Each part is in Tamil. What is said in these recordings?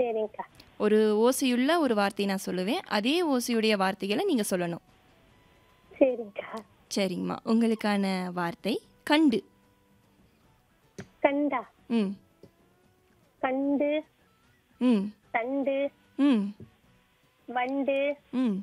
சரிங்கக்கா ஒரு ஓசையுள்ள ஒரு வார்த்தை நான் சொல்லுவேன் அதே ஓசையுடைய வார்த்தைகளை நீங்கள் சொல்லணும் சரிங்கக்கா சரிங்கம்மா உங்களுக்கான வார்த்தை கண்டு கண்டா ம் கண்டு ம் தண்டு ம் வண்டு ம்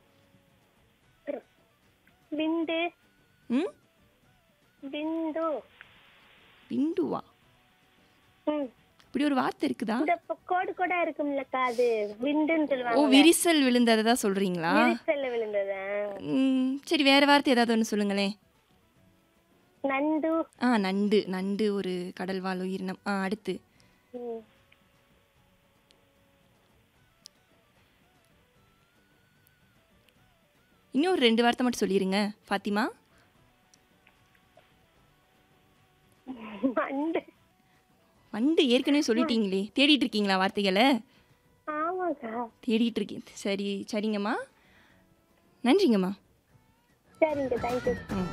விண்டு ம் விந்து பிண்டுவா ம் இப்படி ஒரு வார்த்தை இருக்குதா இந்த ப- கோடு கோடா இருக்கும்லக்கா அது விண்டுன்னு ஓ சொல்லுவாங்க விரிசல் விழுந்ததை தான் சொல்கிறீங்களா விரிசல்ல விழுந்ததா ம் சரி வேறு வார்த்தை ஏதாவது ஒன்று சொல்லுங்களேன் நண்டு ஆ நண்டு நண்டு ஒரு கடல் வாழ் உயிரினம் ஆ அடுத்து ம். இன்னும் ஒரு ரெண்டு வார்த்தை மட்டும் சொல்லிடுங்க ஃபாத்திமா நண்டு வண்டு ஏற்கனவே சொல்லிட்டீங்களே தேடிட்டு இருக்கீங்களா வார்த்தைகளை ஆமாக்கா தேடிட்டு இருக்கேன் சரி சரிங்கம்மா நன்றிங்கம்மா சரிங்க தேங்க்யூ ம்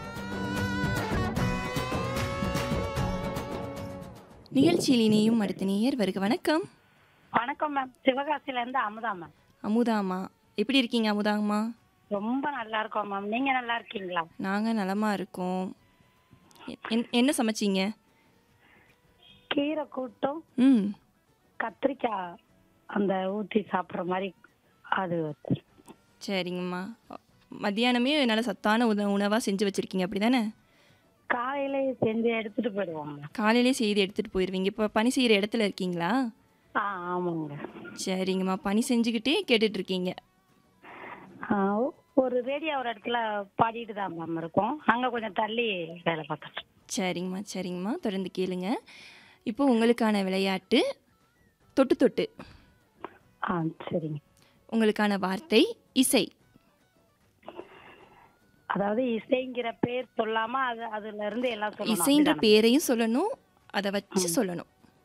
நிகழ்ச்சியில் இணையும் அடுத்த நேயர் வருக வணக்கம் வணக்கம் மேம் சிவகாசில இருந்து அமுதா மேம் அமுதாம்மா எப்படி இருக்கீங்க அமுதாம்மா ரொம்ப நல்லா இருக்கோம் மேம் நீங்க நல்லா இருக்கீங்களா நாங்கள் நலமாக இருக்கோம் என் என்ன சமைச்சீங்க கீரை கூட்டம் ம் கத்திரிக்காய் அந்த ஊத்தி சாப்பிடுற மாதிரி அது வச்சு. சரிங்கம்மா மத்தியானமே நல்ல சத்தான உண உணவாக செஞ்சு வச்சுருக்கீங்க அப்படி தானே காலையில செஞ்சு எடுத்துட்டு போயிடுவோம் மேம் காலையிலே செய்து எடுத்துகிட்டு போயிடுவீங்க இப்போ பனி செய்கிற இடத்துல இருக்கீங்களா ஆ ஆமாங்க சரிங்கம்மா பனி செஞ்சுக்கிட்டே கேட்டுட்டு இருக்கீங்க ஆ, ஒரு ரேடியோ ஒரு இடத்துல பாடிட்டு தான் மேம் இருக்கோம் அங்க கொஞ்சம் தள்ளி வேலை பார்த்துட்டு சரிங்கம்மா சரிங்கம்மா தொடர்ந்து கேளுங்க இப்போ உங்களுக்கான விளையாட்டு தொட்டு தொட்டு ஆ சரிங்க உங்களுக்கான வார்த்தை இசை அதாவது இசைங்கிற பேர் சொல்லாம அது அதுல இருந்து எல்லாம் சொல்லணும் இசைன்ற அப்படிதானே? பேரையும் சொல்லணும் அதை வச்சு சொல்லணும்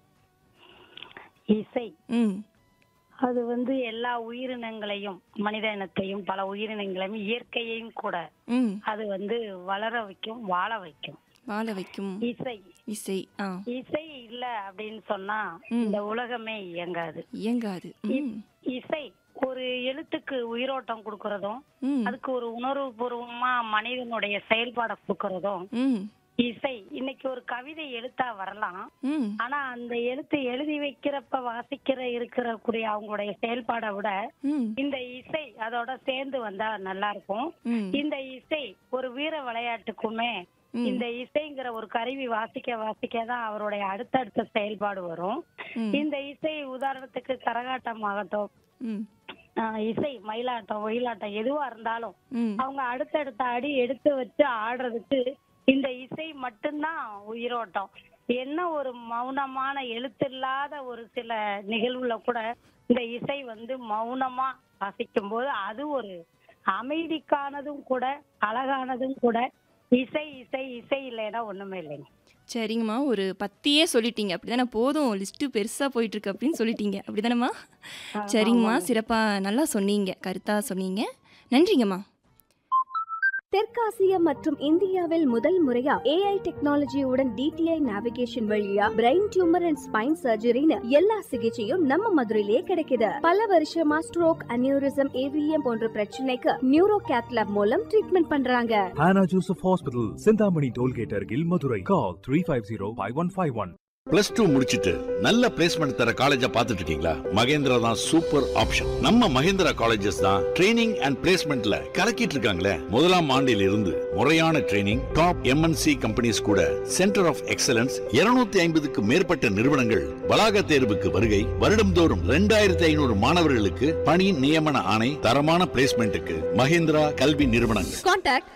இசை ம் அது வந்து எல்லா உயிரினங்களையும் மனித இனத்தையும் பல உயிரினங்களையும் இயற்கையையும் கூட ம் அது வந்து வளர வைக்கும் வாழ வைக்கும் வாழ வைக்கும் இசை இசை ஆ இசை இல்ல அப்படின்னு சொன்னா ம். இந்த உலகமே இயங்காது இயங்காது ம் இசை ஒரு எழுத்துக்கு உயிரோட்டம் கொடுக்கறதும் ம் அதுக்கு ஒரு உணர்வு பூர்வமா மனிதனுடைய செயல்பாடை கொடுக்கறதும் ம் இசை இன்னைக்கு ஒரு கவிதை எழுத்தா வரலாம் ம் ஆனா அந்த எழுத்து எழுதி வைக்கிறப்ப வாசிக்கிற இருக்கிற கூடிய அவங்களுடைய செயல்பாடை விட ம் இந்த இசை அதோட சேர்ந்து வந்தா நல்லா இருக்கும் ம் இந்த இசை ஒரு வீர விளையாட்டுக்குமே ம். இந்த இசைங்கிற ஒரு கருவி வாசிக்க வாசிக்க தான் அவருடைய அடுத்தடுத்த செயல்பாடு வரும் ம். இந்த இசை உதாரணத்துக்கு கரகாட்டம் ஆகட்டும் ம் ஆஹ் இசை மயிலாட்டம் ஒயிலாட்டம் எதுவா இருந்தாலும் ம் அவங்க அடுத்தடுத்த அடி எடுத்து வச்சு ஆடுறதுக்கு இந்த இசை மட்டும்தான் உயிரோட்டம் என்ன ஒரு மௌனமான எழுத்தில்லாத ஒரு சில நிகழ்வுல கூட இந்த இசை வந்து மௌனமா வாசிக்கும் போது அது ஒரு அமைதிக்கானதும் கூட அழகானதும் கூட இசை இசை இசை இல்லைன்னா ஒண்ணுமே இல்லைங்க சரிங்கம்மா ஒரு பத்தியே சொல்லிட்டீங்க அப்படிதானே போதும் லிஸ்ட்டு பெருசாக போயிட்டு இருக்கு அப்படின்னு சொல்லிட்டீங்க அப்படிதானம்மா சரிங்கம்மா சிறப்பாக நல்லா சொன்னீங்க கருத்தாக சொன்னீங்க நன்றிங்கம்மா தெற்காசியா மற்றும் இந்தியாவில் முதல் முறையா ஏஐ டெக்னாலஜியுடன் டிடிஐ நேவிகேஷன் வழியா பிரெயின் டியூமர் அண்ட் ஸ்பைன் சர்ஜரின்னு எல்லா சிகிச்சையும் நம்ம மதுரையிலே கிடைக்குது பல வருஷமா ஸ்ட்ரோக் அனியூரிசம் ஏவிஎம் போன்ற பிரச்சனைக்கு நியூரோ கேத்லாப் மூலம் ட்ரீட்மெண்ட் பண்றாங்க Hannah Joseph Hospital, Sindhamani Tollgate Argil, Madurai. Call 350-5151. Plus two முடிச்சிட்டு நல்ல பிளேஸ்மெண்ட் தர காலேஜா பார்த்துட்டு இருக்கீங்களா மகேந்திரா தான் சூப்பர் ஆப்ஷன் நம்ம மகேந்திரா காலேஜஸ் தான் ட்ரைனிங் அண்ட் பிளேஸ்மெண்ட்ல கலக்கிட்டு இருக்காங்களே முதலாம் ஆண்டில் இருந்து முறையான ட்ரைனிங் டாப் எம்என்சி கம்பெனிஸ் கூட சென்டர் ஆஃப் எக்ஸலன்ஸ் 250 ஐம்பதுக்கு மேற்பட்ட நிறுவனங்கள் வளாக தேர்வுக்கு வருகை வருடம்தோறும் ரெண்டாயிரத்தி ஐநூறு மாணவர்களுக்கு பணி நியமன ஆணை தரமான பிளேஸ்மெண்ட்டுக்கு மகேந்திரா கல்வி நிறுவனங்கள் Contact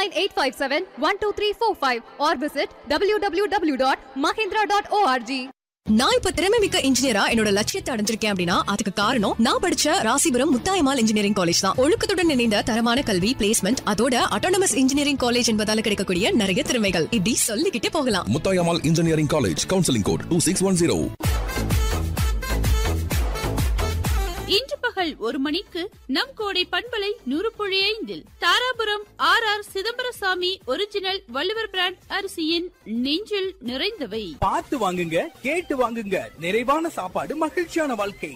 89857-12345 or visit www.mahindra.org. நான் இப்ப திறமை மிக்க இன்ஜினியரா என்னோட லட்சியத்தை அடைஞ்சிருக்கேன் அப்படின்னா அதுக்கு காரணம் நான் படிச்ச ராசிபுரம் முத்தாயமால் இன்ஜினியரிங் காலேஜ் தான் ஒழுக்கத்துடன் இணைந்த தரமான கல்வி பிளேஸ்மெண்ட் அதோட அட்டானமஸ் இன்ஜினியரிங் காலேஜ் என்பதால கிடைக்கக்கூடிய நிறைய திறமைகள் இப்படி சொல்லிக்கிட்டே போகலாம் Muthayammal engineering college counselling code two six one zero இன்று பகல் ஒரு மணிக்கு நம் கோடை பண்பலை நூறு புள்ளி ஐந்தில் Dharapuram R R Chidambarasamy original Valluvar brand அரிசியின் நெஞ்சில் நிறைந்தவை பார்த்து வாங்குங்க கேட்டு வாங்குங்க நிறைவான சாப்பாடு மகிழ்ச்சியான வாழ்க்கை